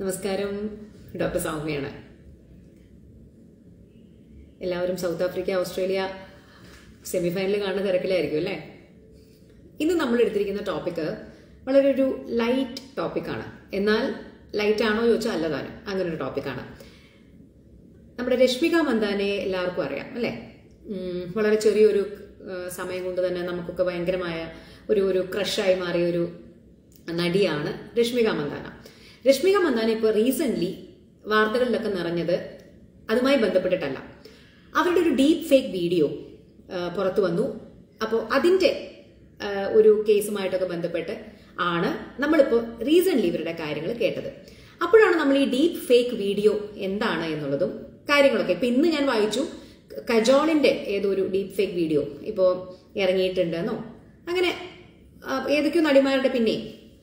നമസ്കാരം ഡോക്ടർ സൗമ്യയാണ് എല്ലാവരും south Africa Australia semifinal കാണുന്ന തിരക്കിലായിരിക്കും അല്ലേ ഇന്ന് നമ്മൾ എടുത്തിരിക്കുന്ന ടോപ്പിക്ക് വളരെ ഒരു ലൈറ്റ് ടോപ്പിക്കാണ് എന്നാൽ ലൈറ്റ് ആണോ ചോദിച്ചാൽ അല്ലതാനും അങ്ങനെ ഒരു ടോപ്പിക്കാണ് നമ്മുടെ രശ്മിക മന്ദാനെ എല്ലാവർക്കും അറിയാം അല്ലേ ഉം, വളരെ ചെറിയൊരു ആ, സമയം കൊണ്ട് തന്നെ നമുക്കൊക്കെ ഭയങ്കരമായ ഒരു ഒരു ക്രഷായി മാറിയ ഒരു നടിയാണ് രശ്മിക മന്ദാന രശ്മിക മന്ദാന ഇപ്പോൾ റീസെന്റ് വാർത്തകളിലൊക്കെ നിറഞ്ഞത് അതുമായി ബന്ധപ്പെട്ടിട്ടല്ല അവരുടെ ഒരു ഡീപ്പ് ഫേക്ക് വീഡിയോ പുറത്തു വന്നു അപ്പോൾ അതിന്റെ ആ, ഒരു കേസുമായിട്ടൊക്കെ ബന്ധപ്പെട്ട് ആണ് നമ്മളിപ്പോൾ റീസെന്റ് ഇവരുടെ കാര്യങ്ങൾ കേട്ടത് അപ്പോഴാണ് നമ്മൾ ഈ ഡീപ്പ് ഫേക്ക് വീഡിയോ എന്താണ് എന്നുള്ളതും കാര്യങ്ങളൊക്കെ ഇപ്പൊ ഇന്ന് ഞാൻ വായിച്ചു കജോളിന്റെ ഏതോ ഒരു ഡീപ്പ് ഫേക്ക് വീഡിയോ ഇപ്പോൾ ഇറങ്ങിയിട്ടുണ്ടെന്നോ അങ്ങനെ ആ, ഏതൊക്കെയോ നടിമാരുടെ പിന്നെ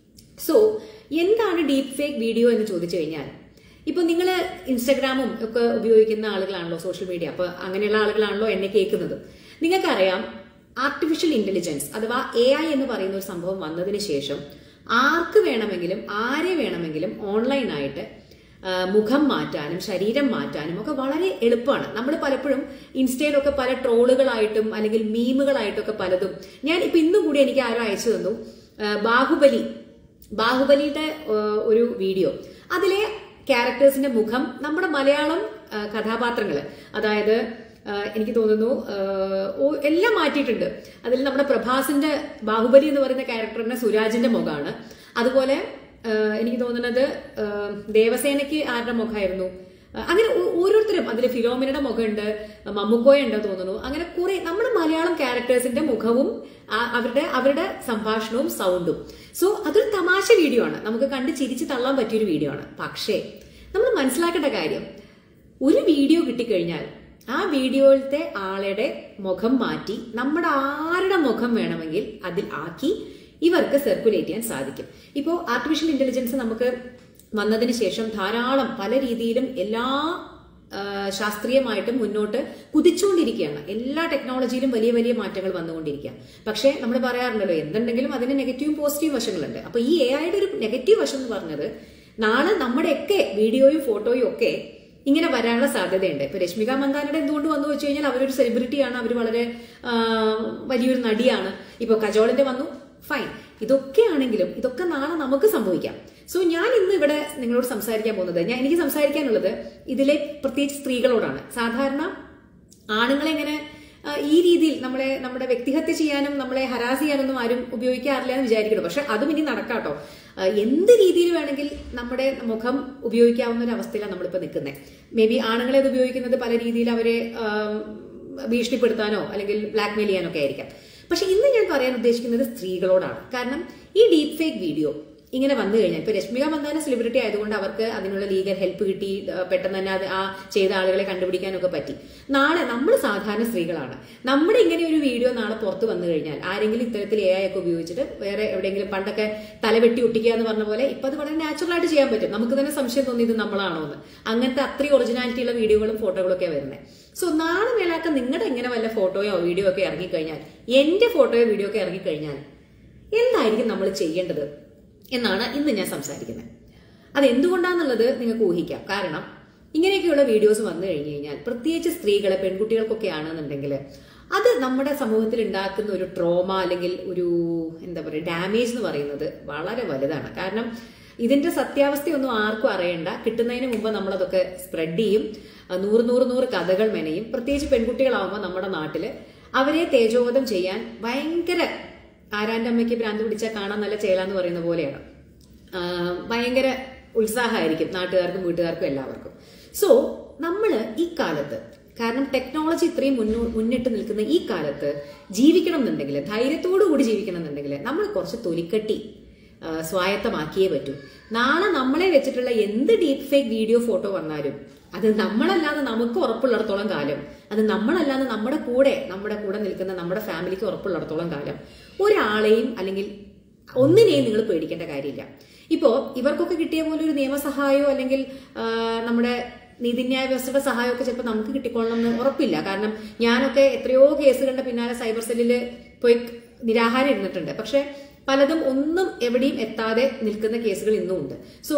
സോ എന്താണ് ഡീപ്പ് ഫേക്ക് വീഡിയോ എന്ന് ചോദിച്ചു കഴിഞ്ഞാൽ ഇപ്പൊ നിങ്ങൾ ഇൻസ്റ്റഗ്രാമും ഒക്കെ ഉപയോഗിക്കുന്ന ആളുകളാണല്ലോ സോഷ്യൽ മീഡിയ അപ്പൊ അങ്ങനെയുള്ള ആളുകളാണല്ലോ എന്നെ കേൾക്കുന്നത് നിങ്ങൾക്കറിയാം ആർട്ടിഫിഷ്യൽ ഇന്റലിജൻസ് അഥവാ എ ഐ എന്ന് പറയുന്ന ഒരു സംഭവം വന്നതിന് ശേഷം ആർക്ക് വേണമെങ്കിലും ആരെ വേണമെങ്കിലും ഓൺലൈനായിട്ട് ആ, മുഖം മാറ്റാനും ശരീരം മാറ്റാനും ഒക്കെ വളരെ എളുപ്പമാണ് നമ്മൾ പലപ്പോഴും ഇൻസ്റ്റയിലൊക്കെ പല ട്രോളുകളായിട്ടും അല്ലെങ്കിൽ മീമുകളായിട്ടൊക്കെ പലതും ഞാൻ ഇപ്പൊ ഇന്നും കൂടി എനിക്ക് ആരോ അയച്ചു തന്നു ആ, ബാഹുബലി ബാഹുബലിയുടെ ആ, ഒരു വീഡിയോ അതിലെ ക്യാരക്ടേഴ്സിന്റെ മുഖം നമ്മുടെ മലയാളം ആ, കഥാപാത്രങ്ങള് അതായത് ആ, എനിക്ക് തോന്നുന്നു ആ, ഓ- എല്ലാം മാറ്റിയിട്ടുണ്ട് അതിൽ നമ്മുടെ പ്രഭാസിന്റെ ബാഹുബലി എന്ന് പറയുന്ന ക്യാരക്ടറിന്റെ സുരാജിന്റെ മുഖമാണ് അതുപോലെ ആ, എനിക്ക് തോന്നുന്നത് ആ, ദേവസേനയ്ക്ക് ആരുടെ മുഖമായിരുന്നു ആ, അങ്ങനെ ഓ- ഓരോരുത്തരും അതിൽ ഫിലോമിനയുടെ മുഖമുണ്ട് മമ്മുക്കോയ ഉണ്ട് തോന്നുന്നു അങ്ങനെ കുറെ നമ്മുടെ മലയാളം ക്യാരക്ടേഴ്സിന്റെ മുഖവും ആ, അവരുടെ അവരുടെ സംഭാഷണവും സൗണ്ടും സോ അതൊരു തമാശ വീഡിയോ ആണ് നമുക്ക് കണ്ട് ചിരിച്ച് തള്ളാൻ പറ്റിയൊരു വീഡിയോ ആണ് പക്ഷേ നമ്മൾ മനസ്സിലാക്കേണ്ട കാര്യം ഒരു വീഡിയോ കിട്ടിക്കഴിഞ്ഞാൽ ആ വീഡിയോയിലത്തെ ആളുടെ മുഖം മാറ്റി നമ്മുടെ ആരുടെ മുഖം വേണമെങ്കിൽ അതിൽ ആക്കി ഇവർക്ക് സർക്കുലേറ്റ് ചെയ്യാൻ സാധിക്കും ഇപ്പോൾ ആർട്ടിഫിഷ്യൽ ഇന്റലിജൻസ് നമുക്ക് വന്നതിന് ശേഷം ധാരാളം പല രീതിയിലും എല്ലാ ആ, ശാസ്ത്രീയമായിട്ടും മുന്നോട്ട് കുതിച്ചുകൊണ്ടിരിക്കുകയാണ് എല്ലാ ടെക്നോളജിയിലും വലിയ വലിയ മാറ്റങ്ങൾ വന്നുകൊണ്ടിരിക്കുക പക്ഷേ നമ്മൾ പറയാറുണ്ടല്ലോ എന്തുണ്ടെങ്കിലും അതിന് നെഗറ്റീവും പോസിറ്റീവ് വശങ്ങളുണ്ട് അപ്പൊ ഈ എ ഐയുടെ ഒരു നെഗറ്റീവ് വശം എന്ന് പറഞ്ഞത് നാളെ നമ്മുടെയൊക്കെ വീഡിയോയും ഫോട്ടോയും ഒക്കെ ഇങ്ങനെ വരാനുള്ള സാധ്യതയുണ്ട് ഇപ്പൊ രശ്മിക മന്ദാനയുടെ എന്തുകൊണ്ട് വന്നു വെച്ച് കഴിഞ്ഞാൽ അവരൊരു സെലിബ്രിറ്റിയാണ് അവർ വളരെ ആ, വലിയൊരു നടിയാണ് ഇപ്പൊ കജോളിന്റെ വന്നു ഫൈൻ ഇതൊക്കെ ആണെങ്കിലും ഇതൊക്കെ നാളെ നമുക്ക് സംഭവിക്കാം സോ ഞാൻ ഇന്ന് ഇവിടെ നിങ്ങളോട് സംസാരിക്കാൻ പോകുന്നത് ഞാൻ എനിക്ക് സംസാരിക്കാനുള്ളത് ഇതിലെ പ്രത്യേകിച്ച് സ്ത്രീകളോടാണ് സാധാരണ ആണുങ്ങളെ ഇങ്ങനെ ആ, ഈ രീതിയിൽ നമ്മളെ നമ്മുടെ വ്യക്തിഹത്യ ചെയ്യാനും നമ്മളെ ഹരാസ് ചെയ്യാനൊന്നും ആരും ഉപയോഗിക്കാറില്ല എന്ന് വിചാരിക്കണം പക്ഷെ അതും ഇനി നടക്കാട്ടോ ആ, എന്ത് രീതിയിൽ വേണമെങ്കിൽ നമ്മുടെ മുഖം ഉപയോഗിക്കാവുന്ന ഒരു അവസ്ഥയിലാണ് നമ്മളിപ്പോൾ നിൽക്കുന്നത് മേ ബി ആണുങ്ങളെ അത് ഉപയോഗിക്കുന്നത് പല രീതിയിൽ അവരെ ആ, ഭീഷണിപ്പെടുത്താനോ അല്ലെങ്കിൽ ബ്ലാക്ക് മെയിൽ ചെയ്യാനോ ഒക്കെ ആയിരിക്കാം പക്ഷെ ഇന്ന് ഞാൻ പറയാൻ ഉദ്ദേശിക്കുന്നത് സ്ത്രീകളോടാണ് കാരണം ഈ ഡീപ് ഫേക്ക് വീഡിയോ ഇങ്ങനെ വന്നു കഴിഞ്ഞാൽ ഇപ്പൊ രശ്മിക മന്ദാന സെലിബ്രിറ്റി ആയതുകൊണ്ട് അവർക്ക് അതിനുള്ള ലീഗൽ ഹെൽപ്പ് കിട്ടി ആ, പെട്ടെന്ന് തന്നെ അത് ആ ചെയ്ത ആളുകളെ കണ്ടുപിടിക്കാനൊക്കെ പറ്റി നാളെ നമ്മൾ സാധാരണ സ്ത്രീകളാണ് നമ്മുടെ ഇങ്ങനെ ഒരു വീഡിയോ നാളെ പുറത്ത് വന്നു കഴിഞ്ഞാൽ ആരെങ്കിലും ഇത്തരത്തിൽ എ ഐ ഒക്കെ ഉപയോഗിച്ചിട്ട് വേറെ എവിടെയെങ്കിലും പണ്ടൊക്കെ തലവെട്ടി ഒട്ടിക്കുക എന്ന് പറഞ്ഞ പോലെ ഇപ്പൊ അത് വളരെ നാച്ചുറൽ ആയിട്ട് ചെയ്യാൻ പറ്റും നമുക്ക് തന്നെ സംശയം തോന്നി ഇത് നമ്മളാണോ എന്ന് അങ്ങനത്തെ അത്രയും ഒറിജിനാലിറ്റി ഉള്ള വീഡിയോകളും ഫോട്ടോകളും ഒക്കെ വരുന്നത് സോ നാളെ മേലാക്ക നിങ്ങളുടെ ഇങ്ങനെ വല്ല ഫോട്ടോയോ വീഡിയോ ഒക്കെ ഇറങ്ങിക്കഴിഞ്ഞാൽ എന്റെ ഫോട്ടോയോ വീഡിയോ ഒക്കെ ഇറങ്ങിക്കഴിഞ്ഞാൽ എന്തായിരിക്കും നമ്മൾ ചെയ്യേണ്ടത് എന്നാണ് ഇന്ന് ഞാൻ സംസാരിക്കുന്നത് അത് എന്തുകൊണ്ടാന്നുള്ളത് നിങ്ങൾക്ക് ഊഹിക്കാം കാരണം ഇങ്ങനെയൊക്കെയുള്ള വീഡിയോസ് വന്നു കഴിഞ്ഞു കഴിഞ്ഞാൽ പ്രത്യേകിച്ച് സ്ത്രീകളെ പെൺകുട്ടികൾക്കൊക്കെ ആണെന്നുണ്ടെങ്കിൽ അത് നമ്മുടെ സമൂഹത്തിൽ ഉണ്ടാക്കുന്ന ഒരു ട്രോമ അല്ലെങ്കിൽ ഒരു എന്താ പറയുക ഡാമേജ് എന്ന് പറയുന്നത് വളരെ വലുതാണ് കാരണം ഇതിന്റെ സത്യാവസ്ഥയൊന്നും ആർക്കും അറിയണ്ട കിട്ടുന്നതിന് മുമ്പ് നമ്മളതൊക്കെ സ്പ്രെഡ് ചെയ്യും ആ, നൂറ് നൂറ് നൂറ് കഥകൾ മെനയും പ്രത്യേകിച്ച് പെൺകുട്ടികളാവുമ്പോൾ നമ്മുടെ നാട്ടില് അവരെ തേജോവധം ചെയ്യാൻ ഭയങ്കര ആരാന്റെ അമ്മയ്ക്ക് ഭ്രാന്ത് പിടിച്ചാൽ കാണാൻ നല്ല ചേലാന്ന് പറയുന്ന പോലെയാണ് ആ, ഭയങ്കര ഉത്സാഹമായിരിക്കും നാട്ടുകാർക്കും വീട്ടുകാർക്കും എല്ലാവർക്കും സോ നമ്മൾ ഈ കാലത്ത് കാരണം ടെക്നോളജി ഇത്രയും മുന്നോ മുന്നിട്ട് നിൽക്കുന്ന ഈ കാലത്ത് ജീവിക്കണം എന്നുണ്ടെങ്കിൽ ധൈര്യത്തോടു കൂടി ജീവിക്കണം എന്നുണ്ടെങ്കിൽ നമ്മൾ കുറച്ച് തൊലിക്കട്ടി ആ, സ്വായത്തമാക്കിയേ പറ്റൂ നാളെ നമ്മളെ വെച്ചിട്ടുള്ള എന്ത് ഡീപ്പ് ഫേക്ക് വീഡിയോ ഫോട്ടോ വന്നാലും അത് നമ്മളല്ലാതെ നമുക്ക് ഉറപ്പുള്ളിടത്തോളം കാലം അത് നമ്മളല്ലാതെ നമ്മുടെ കൂടെ നമ്മുടെ കൂടെ നിൽക്കുന്ന നമ്മുടെ ഫാമിലിക്ക് ഉറപ്പുള്ളിടത്തോളം കാലം ഒരാളെയും അല്ലെങ്കിൽ ഒന്നിനെയും നിങ്ങൾ പേടിക്കേണ്ട കാര്യമില്ല ഇപ്പോ ഇവർക്കൊക്കെ കിട്ടിയ പോലെ ഒരു നിയമസഹായമോ അല്ലെങ്കിൽ ആ, നമ്മുടെ നീതിന്യായ വ്യവസ്ഥയുടെ സഹായമൊക്കെ ചിലപ്പോൾ നമുക്ക് കിട്ടിക്കൊള്ളണം എന്ന് ഉറപ്പില്ല കാരണം ഞാനൊക്കെ എത്രയോ കേസുകളുടെ പിന്നാലെ സൈബർ സെല്ലിൽ പോയി നിരാഹാരം ഇരുന്നിട്ടുണ്ട് പക്ഷെ പലതും ഒന്നും എവിടെയും എത്താതെ നിൽക്കുന്ന കേസുകൾ ഇന്നും ഉണ്ട് സോ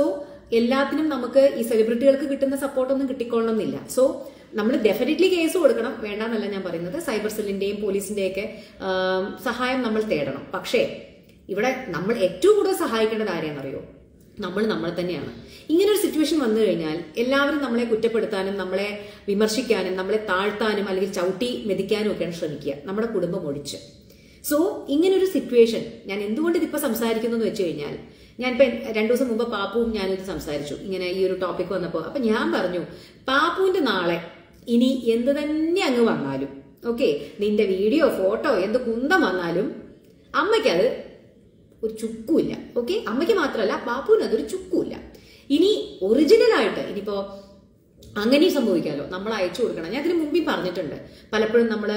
എല്ലാത്തിനും നമുക്ക് ഈ സെലിബ്രിറ്റികൾക്ക് കിട്ടുന്ന സപ്പോർട്ടൊന്നും കിട്ടിക്കൊള്ളണമെന്നില്ല സോ നമ്മൾ ഡെഫിനറ്റ്ലി കേസ് കൊടുക്കണം വേണ്ടെന്നല്ല ഞാൻ പറയുന്നത് സൈബർ സെല്ലിന്റെയും പോലീസിന്റെയും ഒക്കെ ആം, സഹായം നമ്മൾ തേടണം പക്ഷേ ഇവിടെ നമ്മൾ ഏറ്റവും കൂടുതൽ സഹായിക്കേണ്ടത് ആരെയാണെന്നറിയോ നമ്മൾ നമ്മൾ തന്നെയാണ് ഇങ്ങനെ ഒരു സിറ്റുവേഷൻ വന്നു കഴിഞ്ഞാൽ എല്ലാവരും നമ്മളെ കുറ്റപ്പെടുത്താനും നമ്മളെ വിമർശിക്കാനും നമ്മളെ താഴ്ത്താനും അല്ലെങ്കിൽ ചവിട്ടി മെതിക്കാനും ഒക്കെയാണ് ശ്രമിക്കുക നമ്മുടെ കുടുംബം ഒഴിച്ച് സോ ഇങ്ങനൊരു സിറ്റുവേഷൻ ഞാൻ എന്തുകൊണ്ട് ഇതിപ്പോ സംസാരിക്കുന്നു എന്ന് വെച്ച് കഴിഞ്ഞാൽ ഞാൻ ഇപ്പൊ രണ്ടു ദിവസം മുമ്പ് പാപ്പുവും ഞാനിത് സംസാരിച്ചു ഇങ്ങനെ ഈ ഒരു ടോപ്പിക് വന്നപ്പോൾ അപ്പൊ ഞാൻ പറഞ്ഞു പാപ്പുവിന്റെ നാളെ ഇനി എന്ത് തന്നെ അങ്ങ് വന്നാലും ഓക്കെ നിന്റെ വീഡിയോ ഫോട്ടോ എന്ത് കുന്തം വന്നാലും അമ്മയ്ക്കത് ഒരു ചുക്കുമില്ല ഓക്കെ അമ്മയ്ക്ക് മാത്രമല്ല പാപ്പുവിന് അതൊരു ചുക്കുമില്ല ഇനി ഒറിജിനൽ ആയിട്ട് ഇനിയിപ്പോ അങ്ങനെയും സംഭവിക്കാമല്ലോ നമ്മൾ അയച്ചു കൊടുക്കണം ഞാൻ ഇതിന് മുമ്പേ പറഞ്ഞിട്ടുണ്ട് പലപ്പോഴും നമ്മൾ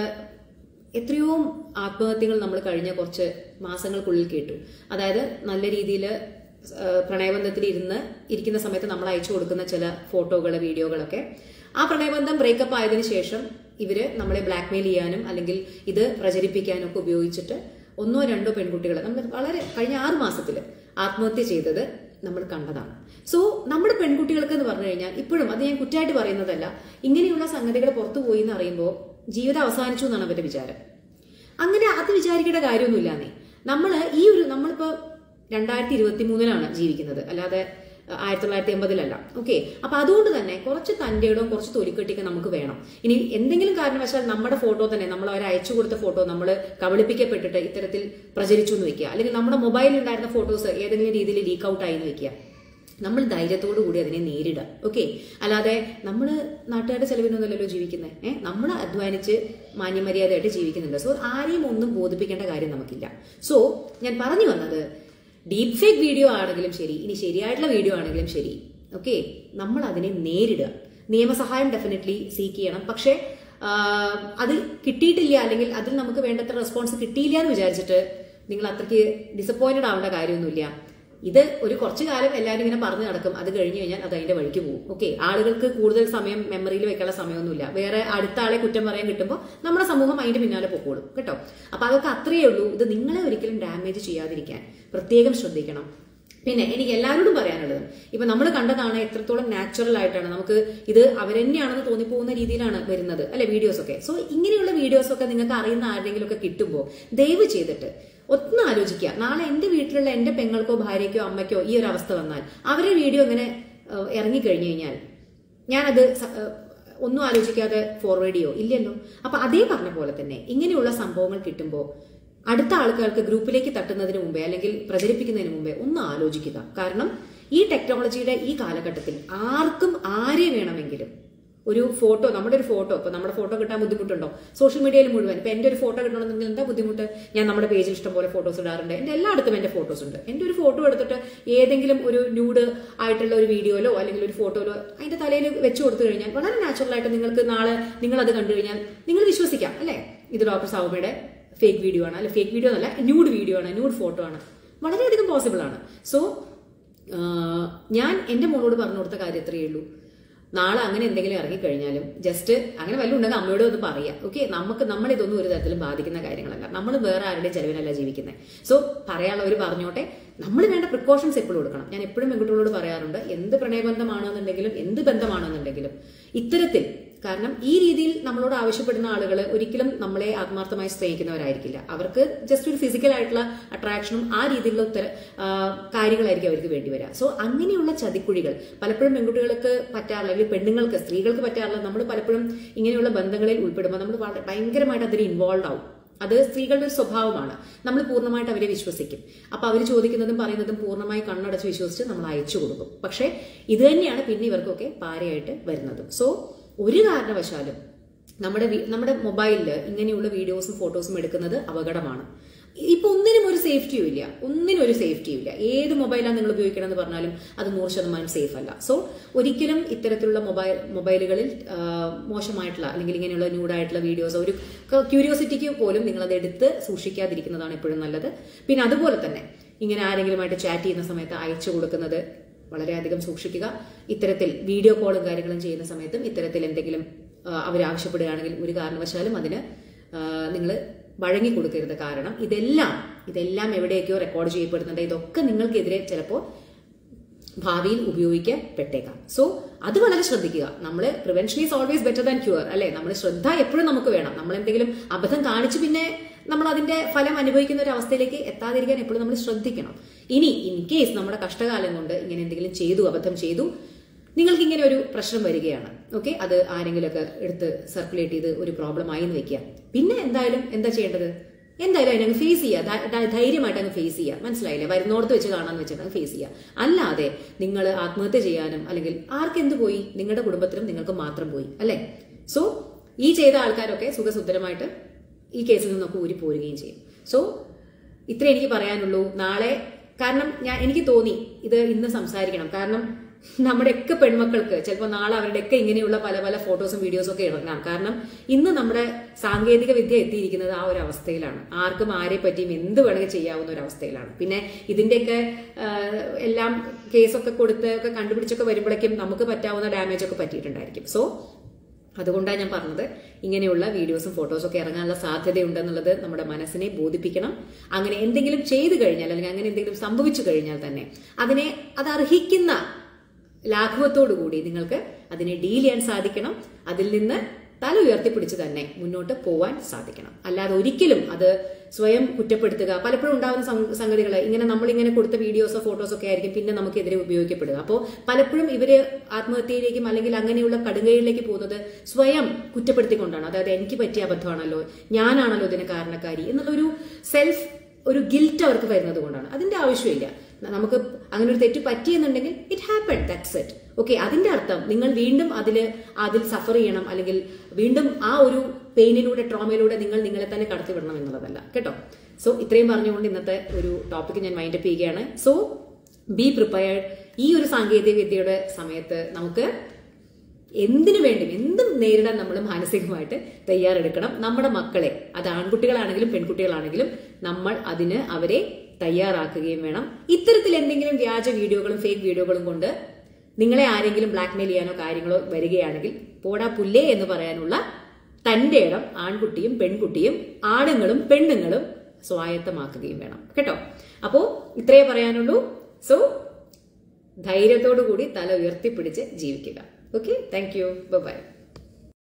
എത്രയോ ആത്മഹത്യകൾ നമ്മൾ കഴിഞ്ഞ കുറച്ച് മാസങ്ങൾക്കുള്ളിൽ കേട്ടു അതായത് നല്ല രീതിയിൽ പ്രണയബന്ധത്തിൽ ഇരുന്ന് ഇരിക്കുന്ന സമയത്ത് നമ്മൾ അയച്ചു കൊടുക്കുന്ന ചില ഫോട്ടോകൾ വീഡിയോകളൊക്കെ ആ പ്രണയബന്ധം ബ്രേക്കപ്പ് ആയതിനു ശേഷം ഇവര് നമ്മളെ ബ്ലാക്ക്മെയിൽ ചെയ്യാനും അല്ലെങ്കിൽ ഇത് പ്രചരിപ്പിക്കാനും ഒക്കെ ഉപയോഗിച്ചിട്ട് ഒന്നോ രണ്ടോ പെൺകുട്ടികൾ നമ്മൾ വളരെ കഴിഞ്ഞ ആറ് മാസത്തിൽ ആത്മഹത്യ ചെയ്തത് നമ്മൾ കണ്ടതാണ് സോ നമ്മുടെ പെൺകുട്ടികൾക്ക് എന്ന് പറഞ്ഞു കഴിഞ്ഞാൽ ഇപ്പോഴും അത് ഞാൻ കുറ്റമായിട്ട് പറയുന്നതല്ല ഇങ്ങനെയുള്ള സംഗതികൾ പുറത്തു പോയി എന്ന് അറിയുമ്പോൾ ജീവിതം അവസാനിച്ചു എന്നാണ് അവരുടെ വിചാരം അങ്ങനെ അത് വിചാരിക്കേണ്ട കാര്യമൊന്നുമില്ലാന്നേ നമ്മൾ ഈ ഒരു നമ്മളിപ്പോ രണ്ടായിരത്തി ഇരുപത്തി മൂന്നിലാണ് ജീവിക്കുന്നത് അല്ലാതെ അഹ്, ആയിരത്തി തൊള്ളായിരത്തി എൺപതിലല്ല ഓക്കെ അപ്പൊ അതുകൊണ്ട് തന്നെ കുറച്ച് തന്റെയിടവും കുറച്ച് തൊലിക്കെട്ടിയൊക്കെ നമുക്ക് വേണം ഇനി എന്തെങ്കിലും കാരണവശാൽ നമ്മുടെ ഫോട്ടോ തന്നെ നമ്മൾ അവർ അയച്ചു കൊടുത്ത ഫോട്ടോ നമ്മൾ കബളിപ്പിക്കപ്പെട്ടിട്ട് ഇത്തരത്തിൽ പ്രചരിച്ചു എന്ന് വെക്കുക അല്ലെങ്കിൽ നമ്മുടെ മൊബൈലിൽ ഉണ്ടായിരുന്ന ഫോട്ടോസ് ഏതെങ്കിലും രീതിയിൽ ലീക്ക് ഔട്ട് ആയി എന്ന് വെക്കുക നമ്മൾ ധൈര്യത്തോടു കൂടി അതിനെ നേരിടുക ഓക്കെ അല്ലാതെ നമ്മൾ നാട്ടുകാരുടെ ചെലവിനൊന്നുമല്ലല്ലോ ജീവിക്കുന്നത് ഏഹ് നമ്മൾ അധ്വാനിച്ച് മാന്യമര്യാദയായിട്ട് ജീവിക്കുന്നുണ്ട് സോ ആരെയും ഒന്നും ബോധിപ്പിക്കേണ്ട കാര്യം നമുക്കില്ല സോ ഞാൻ പറഞ്ഞു വന്നത് ഡീപ് ഫേക്ക് വീഡിയോ ആണെങ്കിലും ശരി ഇനി ശരിയായിട്ടുള്ള വീഡിയോ ആണെങ്കിലും ശരി ഓക്കെ നമ്മൾ അതിനെ നേരിടുക നിയമസഹായം ഡെഫിനറ്റ്ലി സീക്ക് ചെയ്യണം പക്ഷേ ആ, അത് കിട്ടിയിട്ടില്ല അല്ലെങ്കിൽ അതിൽ നമുക്ക് വേണ്ടത്ര റെസ്പോൺസ് കിട്ടിയില്ല എന്ന് വിചാരിച്ചിട്ട് നിങ്ങൾ അത്രയ്ക്ക് ഡിസപ്പോയിന്റഡ് ആവേണ്ട കാര്യമൊന്നുമില്ല ഇത് ഒരു കുറച്ചു കാലം എല്ലാവരും ഇങ്ങനെ പറഞ്ഞു നടക്കും അത് കഴിഞ്ഞു കഴിഞ്ഞാൽ അത് അതിന്റെ വഴിക്ക് പോകും ഓക്കെ ആളുകൾക്ക് കൂടുതൽ സമയം മെമ്മറിയിൽ വെക്കാനുള്ള സമയമൊന്നുമില്ല വേറെ അടുത്ത ആളെ കുറ്റം പറയാൻ കിട്ടുമ്പോൾ നമ്മുടെ സമൂഹം അതിന്റെ പിന്നാലെ പൊക്കോളും കേട്ടോ അപ്പൊ അതൊക്കെ അത്രയേ ഉള്ളൂ ഇത് നിങ്ങളെ ഒരിക്കലും ഡാമേജ് ചെയ്യാതിരിക്കാൻ പ്രത്യേകം ശ്രദ്ധിക്കണം പിന്നെ എനിക്ക് എല്ലാവരോടും പറയാനുള്ളത് ഇപ്പൊ നമ്മൾ കണ്ടതാണ് എത്രത്തോളം നാച്ചുറൽ ആയിട്ടാണ് നമുക്ക് ഇത് അവരെന്നെയാണെന്ന് തോന്നിപ്പോകുന്ന രീതിയിലാണ് വരുന്നത് അല്ലെ വീഡിയോസ് ഒക്കെ സോ ഇങ്ങനെയുള്ള വീഡിയോസ് ഒക്കെ നിങ്ങൾക്ക് അറിയുന്ന ആരെങ്കിലും ഒക്കെ കിട്ടുമ്പോൾ ദയവ് ചെയ്തിട്ട് ഒന്ന് ആലോചിക്കുക നാളെ എന്റെ വീട്ടിലുള്ള എന്റെ പെങ്ങൾക്കോ ഭാര്യയ്ക്കോ അമ്മയ്ക്കോ ഈ ഒരു അവസ്ഥ വന്നാൽ അവരുടെ വീഡിയോ ഇങ്ങനെ ഏഹ്, ഇറങ്ങിക്കഴിഞ്ഞു കഴിഞ്ഞാൽ ഞാനത് സ- ഏഹ്, ഒന്നും ആലോചിക്കാതെ ഫോർവേഡ് ചെയ്യോ ഇല്ലല്ലോ അപ്പൊ അതേ പറഞ്ഞ പോലെ തന്നെ ഇങ്ങനെയുള്ള സംഭവങ്ങൾ കിട്ടുമ്പോൾ അടുത്ത ആൾക്കാർക്ക് ഗ്രൂപ്പിലേക്ക് തട്ടുന്നതിന് മുമ്പേ അല്ലെങ്കിൽ പ്രചരിപ്പിക്കുന്നതിന് മുമ്പേ ഒന്ന് ആലോചിക്കുക കാരണം ഈ ടെക്നോളജിയുടെ ഈ കാലഘട്ടത്തിൽ ആർക്കും ആരെ വേണമെങ്കിലും ഒരു ഫോട്ടോ നമ്മുടെ ഒരു ഫോട്ടോ ഇപ്പൊ നമ്മുടെ ഫോട്ടോ കിട്ടാൻ ബുദ്ധിമുട്ടുണ്ടോ സോഷ്യൽ മീഡിയയിൽ മുഴുവൻ ഇപ്പൊ എന്റെ ഒരു ഫോട്ടോ കിട്ടണമെന്നുണ്ടെങ്കിൽ എന്താ ബുദ്ധിമുട്ട് ഞാൻ നമ്മുടെ പേജിൽ ഇഷ്ടംപോലെ ഫോട്ടോസ് ഇടാറുണ്ട് എന്റെ എല്ലായിടത്തും എന്റെ ഫോട്ടോസ് ഉണ്ട് എന്റെ ഒരു ഫോട്ടോ എടുത്തിട്ട് ഏതെങ്കിലും ഒരു ന്യൂഡ് ആയിട്ടുള്ള ഒരു വീഡിയോയിലോ അല്ലെങ്കിൽ ഒരു ഫോട്ടോയിലോ അതിന്റെ തലയിൽ വെച്ച് കൊടുത്തു കഴിഞ്ഞാൽ വളരെ നാച്ചുറൽ ആയിട്ട് നിങ്ങൾക്ക് നാളെ നിങ്ങൾ അത് കണ്ടു കഴിഞ്ഞാൽ നിങ്ങൾ വിശ്വസിക്കാം അല്ലേ ഇത് ഡോക്ടർ സൗമയുടെ ഫേക്ക് വീഡിയോ ആണ് അല്ലെ ഫേക്ക് വീഡിയോ എന്നല്ല ന്യൂഡ് വീഡിയോ ആണ് ന്യൂഡ് ഫോട്ടോ ആണ് വളരെയധികം പോസിബിൾ ആണ് സോ ഞാൻ എന്റെ മോളോട് പറഞ്ഞു കൊടുത്ത കാര്യം എത്രയേ ഉള്ളൂ നാളെ അങ്ങനെ എന്തെങ്കിലും ഇറങ്ങിക്കഴിഞ്ഞാലും ജസ്റ്റ് അങ്ങനെ വല്ലതും ഉണ്ടെങ്കിൽ അമ്മയോട് ഒന്ന് പറയാം ഓക്കെ നമുക്ക് നമ്മളിതൊന്നും ഒരു തരത്തിലും ബാധിക്കുന്ന കാര്യങ്ങളല്ല നമ്മൾ വേറെ ആരുടെയും ചെലവിനല്ല ജീവിക്കുന്നത് സോ പറയാനുള്ളവർ പറഞ്ഞോട്ടെ നമ്മൾ വേണ്ട പ്രിക്കോഷൻസ് എപ്പോഴും കൊടുക്കണം ഞാൻ എപ്പോഴും പെൺകുട്ടികളോട് പറയാറുണ്ട് എന്ത് പ്രണയബന്ധമാണെന്നുണ്ടെങ്കിലും എന്ത് ബന്ധമാണെന്നുണ്ടെങ്കിലും ഇത്തരത്തിൽ കാരണം ഈ രീതിയിൽ നമ്മളോട് ആവശ്യപ്പെടുന്ന ആളുകൾ ഒരിക്കലും നമ്മളെ ആത്മാർത്ഥമായി സ്നേഹിക്കുന്നവരായിരിക്കില്ല അവർക്ക് ജസ്റ്റ് ഒരു ഫിസിക്കൽ ആയിട്ടുള്ള അട്രാക്ഷനും ആ രീതിയിലുള്ള ഉത്തര ആ, കാര്യങ്ങളായിരിക്കും അവർക്ക് വേണ്ടി വരിക സോ അങ്ങനെയുള്ള ചതിക്കുഴികൾ പലപ്പോഴും പെൺകുട്ടികൾക്ക് പറ്റാറില്ല അല്ലെങ്കിൽ പെണ്ണുങ്ങൾക്ക് സ്ത്രീകൾക്ക് പറ്റാറില്ല നമ്മൾ പലപ്പോഴും ഇങ്ങനെയുള്ള ബന്ധങ്ങളിൽ ഉൾപ്പെടുമ്പോൾ നമ്മൾ വളരെ ഭയങ്കരമായിട്ട് അതിൽ ഇൻവോൾവ് ആവും അത് സ്ത്രീകളുടെ ഒരു സ്വഭാവമാണ് നമ്മൾ പൂർണ്ണമായിട്ട് അവരെ വിശ്വസിക്കും അപ്പൊ അവർ ചോദിക്കുന്നതും പറയുന്നതും പൂർണ്ണമായി കണ്ണടച്ച് വിശ്വസിച്ച് നമ്മൾ അയച്ചു കൊടുക്കും പക്ഷേ ഇത് തന്നെയാണ് പിന്നെ ഇവർക്കൊക്കെ പാരയായിട്ട് വരുന്നത് സോ ഒരു കാരണവശാലും നമ്മുടെ വി- നമ്മുടെ മൊബൈലിൽ ഇങ്ങനെയുള്ള വീഡിയോസും ഫോട്ടോസും എടുക്കുന്നത് അപകടമാണ് ഇപ്പൊ ഒന്നിനും ഒരു സേഫ്റ്റിയും ഇല്ല ഒന്നിനും ഒരു സേഫ്റ്റിയും ഇല്ല ഏത് മൊബൈലാണ് നിങ്ങൾ ഉപയോഗിക്കണമെന്ന് പറഞ്ഞാലും അത് നൂറ് ശതമാനം സേഫ് അല്ല സോ ഒരിക്കലും ഇത്തരത്തിലുള്ള മൊബൈൽ മൊബൈലുകളിൽ ആ, മോശമായിട്ടുള്ള അല്ലെങ്കിൽ ഇങ്ങനെയുള്ള ന്യൂഡായിട്ടുള്ള വീഡിയോസ് ഒരു ക്യൂരിയോസിറ്റിക്ക് പോലും നിങ്ങൾ അത് എടുത്ത് സൂക്ഷിക്കാതിരിക്കുന്നതാണ് എപ്പോഴും നല്ലത് പിന്നെ അതുപോലെ തന്നെ ഇങ്ങനെ ആരെങ്കിലുമായിട്ട് ചാറ്റ് ചെയ്യുന്ന സമയത്ത് അയച്ചു കൊടുക്കുന്നത് വളരെയധികം സൂക്ഷിക്കുക ഇത്തരത്തിൽ വീഡിയോ കോളും കാര്യങ്ങളും ചെയ്യുന്ന സമയത്തും ഇത്തരത്തിൽ എന്തെങ്കിലും അവർ ആവശ്യപ്പെടുകയാണെങ്കിൽ ഒരു കാരണവശാലും അതിന് നിങ്ങൾ വഴങ്ങി കൊടുക്കരുത് കാരണം ഇതെല്ലാം ഇതെല്ലാം എവിടെയൊക്കെയോ റെക്കോർഡ് ചെയ്യപ്പെടുന്നുണ്ട് ഇതൊക്കെ നിങ്ങൾക്കെതിരെ ചിലപ്പോൾ ഭാവിയിൽ ഉപയോഗിക്കപ്പെട്ടേക്കാം സോ അത് വളരെ ശ്രദ്ധിക്കുക നമ്മൾ prevention is always better than cure അല്ലെ നമ്മൾ ശ്രദ്ധ എപ്പോഴും നമുക്ക് വേണം നമ്മൾ എന്തെങ്കിലും അബദ്ധം കാണിച്ച് പിന്നെ നമ്മൾ അതിന്റെ ഫലം അനുഭവിക്കുന്ന ഒരു അവസ്ഥയിലേക്ക് എത്താതിരിക്കാൻ എപ്പോഴും നമ്മൾ ശ്രദ്ധിക്കണം ഇനി ഇൻ കേസ് നമ്മുടെ കഷ്ടകാലം കൊണ്ട് ഇങ്ങനെ എന്തെങ്കിലും ചെയ്തു അബദ്ധം ചെയ്തു നിങ്ങൾക്ക് ഇങ്ങനെ ഒരു പ്രശ്നം വരികയാണ് ഓക്കെ അത് ആരെങ്കിലുമൊക്കെ എടുത്ത് സർക്കുലേറ്റ് ചെയ്ത് ഒരു പ്രോബ്ലം ആയി എന്ന് വെക്കുക പിന്നെ എന്തായാലും എന്താ ചെയ്യേണ്ടത് എന്തായാലും അതിനങ്ങ് ഫേസ് ചെയ്യുക ധൈര്യമായിട്ട് അങ്ങ് ഫേസ് ചെയ്യുക മനസ്സിലായില്ലേ വരുന്നോടത്ത് വെച്ച് കാണാന്ന് വെച്ചിട്ട് അങ്ങ് ഫേസ് ചെയ്യുക അല്ലാതെ നിങ്ങൾ ആത്മഹത്യ ചെയ്യാനും അല്ലെങ്കിൽ ആർക്കെന്ത് പോയി നിങ്ങളുടെ കുടുംബത്തിലും നിങ്ങൾക്ക് മാത്രം പോയി അല്ലേ സോ ഈ ചെയ്ത ആൾക്കാരൊക്കെ സുഖസുന്ദരമായിട്ട് ഈ കേസിൽ നിന്നൊക്കെ ഊരി പോരുകയും ചെയ്യും സോ ഇത്രേ എനിക്ക് പറയാനുള്ളൂ നാളെ കാരണം ഞാൻ എനിക്ക് തോന്നി ഇത് ഇന്ന് സംസാരിക്കണം കാരണം നമ്മുടെയൊക്കെ പെൺമക്കൾക്ക് ചിലപ്പോൾ നാളെ അവരുടെയൊക്കെ ഇങ്ങനെയുള്ള പല പല ഫോട്ടോസും വീഡിയോസും ഒക്കെ ഇറങ്ങാം കാരണം ഇന്ന് നമ്മുടെ സാങ്കേതിക വിദ്യ എത്തിയിരിക്കുന്നത് ആ ഒരു അവസ്ഥയിലാണ് ആർക്കും ആരെ പറ്റിയും എന്ത് വേണമെങ്കിൽ ചെയ്യാവുന്ന ഒരു അവസ്ഥയിലാണ് പിന്നെ ഇതിന്റെയൊക്കെ ആ, എല്ലാം കേസൊക്കെ കൊടുത്ത് ഒക്കെ കണ്ടുപിടിച്ചൊക്കെ വരുമ്പോഴേക്കും നമുക്ക് പറ്റാവുന്ന ഡാമേജ് ഒക്കെ പറ്റിയിട്ടുണ്ടായിരിക്കും സോ അതുകൊണ്ടാണ് ഞാൻ പറഞ്ഞത് ഇങ്ങനെയുള്ള വീഡിയോസും ഫോട്ടോസും ഒക്കെ ഇറങ്ങാനുള്ള സാധ്യതയുണ്ടെന്നുള്ളത് നമ്മുടെ മനസ്സിനെ ബോധിപ്പിക്കണം അങ്ങനെ എന്തെങ്കിലും ചെയ്തു കഴിഞ്ഞാൽ അല്ലെങ്കിൽ അങ്ങനെ എന്തെങ്കിലും സംഭവിച്ചു കഴിഞ്ഞാൽ തന്നെ അതിനെ അത് അർഹിക്കുന്ന ലാഘവത്തോടു കൂടി നിങ്ങൾക്ക് അതിനെ ഡീൽ ചെയ്യാൻ സാധിക്കണം അതിൽ നിന്ന് തല ഉയർത്തിപ്പിടിച്ച് തന്നെ മുന്നോട്ട് പോവാൻ സാധിക്കണം അല്ലാതെ ഒരിക്കലും അത് സ്വയം കുറ്റപ്പെടുത്തുക പലപ്പോഴും ഉണ്ടാകുന്ന സം- സംഗതികൾ ഇങ്ങനെ നമ്മളിങ്ങനെ കൊടുത്ത വീഡിയോസോ ഫോട്ടോസോ ഒക്കെ ആയിരിക്കും പിന്നെ നമുക്കെതിരെ ഉപയോഗിക്കപ്പെടുക അപ്പോൾ പലപ്പോഴും ഇവര് ആത്മഹത്യയിലേക്കും അല്ലെങ്കിൽ അങ്ങനെയുള്ള കടുങ്കയിലേക്ക് പോകുന്നത് സ്വയം കുറ്റപ്പെടുത്തിക്കൊണ്ടാണ് അതായത് എനിക്ക് പറ്റിയ അബദ്ധമാണല്ലോ ഞാനാണല്ലോ ഇതിന് കാരണക്കാരി എന്നുള്ളൊരു സെൽഫ് ഒരു ഗിൽറ്റ് അവർക്ക് വരുന്നത് കൊണ്ടാണ് അതിന്റെ ആവശ്യമില്ല നമുക്ക് അങ്ങനെ ഒരു തെറ്റ് പറ്റിയെന്നുണ്ടെങ്കിൽ it happen that's it okay അതിന്റെ അർത്ഥം നിങ്ങൾ വീണ്ടും അതിൽ അതിൽ സഫർ ചെയ്യണം അല്ലെങ്കിൽ വീണ്ടും ആ ഒരു പെയിനിലൂടെ ട്രോമയിലൂടെ നിങ്ങൾ നിങ്ങളെ തന്നെ കടത്തിവിടണം എന്നുള്ളതല്ല കേട്ടോ സോ ഇത്രയും പറഞ്ഞുകൊണ്ട് ഇന്നത്തെ ഒരു ടോപ്പിക് ഞാൻ മൈൻഡപ്പ് ചെയ്യുകയാണ് സോ ബി പ്രിപ്പയർഡ് ഈ ഒരു സാങ്കേതിക വിദ്യയുടെ സമയത്ത് നമുക്ക് എന്തിനു വേണ്ടി എന്തും നേരിടാൻ നമ്മൾ മാനസികമായിട്ട് തയ്യാറെടുക്കണം നമ്മുടെ മക്കളെ അത് ആൺകുട്ടികളാണെങ്കിലും പെൺകുട്ടികളാണെങ്കിലും നമ്മൾ അതിന് അവരെ തയ്യാറാക്കുകയും വേണം ഇത്തരത്തിൽ എന്തെങ്കിലും വ്യാജ വീഡിയോകളും ഫേക്ക് വീഡിയോകളും കൊണ്ട് നിങ്ങളെ ആരെങ്കിലും ബ്ലാക്ക്മെയിൽ ചെയ്യാനോ കാര്യങ്ങളോ വരികയാണെങ്കിൽ പോടാ പുല്ലേ എന്ന് പറയാനുള്ള തന്റെ ഇടം ആൺകുട്ടിയും പെൺകുട്ടിയും ആണുങ്ങളും പെണ്ണുങ്ങളും സ്വായത്തമാക്കുകയും വേണം കേട്ടോ അപ്പോ ഇത്രയേ പറയാനുള്ളൂ സോ ധൈര്യത്തോടു കൂടി തല ഉയർത്തിപ്പിടിച്ച് ജീവിക്കുക ഓക്കെ താങ്ക് യു ബൈ